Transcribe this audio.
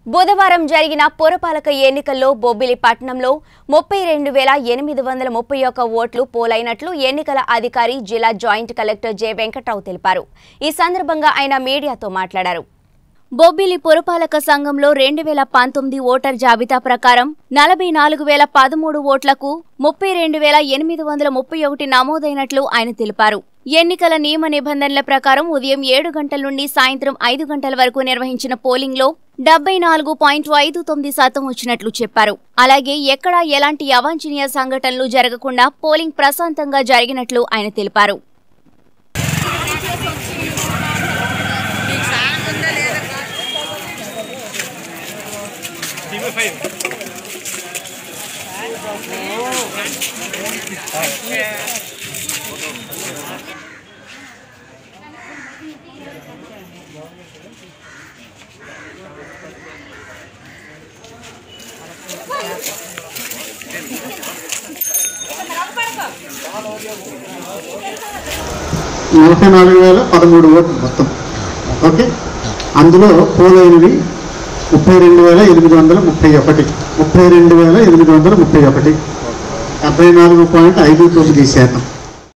బుధవారం జరిగిన పురపాలక ఎన్నికల్లో బొబ్బిలి పట్టణంలో ముప్పై రెండు వేల ఎనిమిది వందల ముప్పై ఒక్క ఓట్లు పోలైనట్లు ఎన్నికల అధికారి జిల్లా జాయింట్ కలెక్టర్ జె వెంకట్రావు తెలిపారు ఈ సందర్భంగా ఆయన మీడియాతో మాట్లాడారు బొబ్బిలి పురపాలక సంఘంలో రెండు వేల పంతొమ్మిది ఓటర్ జాబితా ప్రకారం నలభై నాలుగు వేల పదమూడు ఓట్లకు ముప్పై రెండు వేల ఎనిమిది వందల ముప్పై ఒకటి నమోదైనట్లు ఆయన తెలిపారు ఎన్నికల నియమ నిబంధనల ప్రకారం ఉదయం ఏడు గంటల నుండి సాయంత్రం ఐదు గంటల వరకు నిర్వహించిన పోలింగ్లో డెబ్బై నాలుగు పాయింట్ ఐదు తొమ్మిది శాతం వచ్చినట్లు చెప్పారు అలాగే ఎక్కడా ఎలాంటి అవాంఛనీయ సంఘటనలు జరగకుండా పోలింగ్ ప్రశాంతంగా జరిగినట్లు ఆయన తెలిపారు నలభై నాలుగు వేల పదమూడు ఓట్లు మొత్తం ఓకే అందులో పోలైనవి ముప్పై రెండు వేల ఎనిమిది వందల ముప్పై ఒకటి ముప్పై రెండు వేల ఎనిమిది వందల ముప్పై ఒకటి డెబ్బై నాలుగు పాయింట్ ఐదు తొమ్మిది శాతం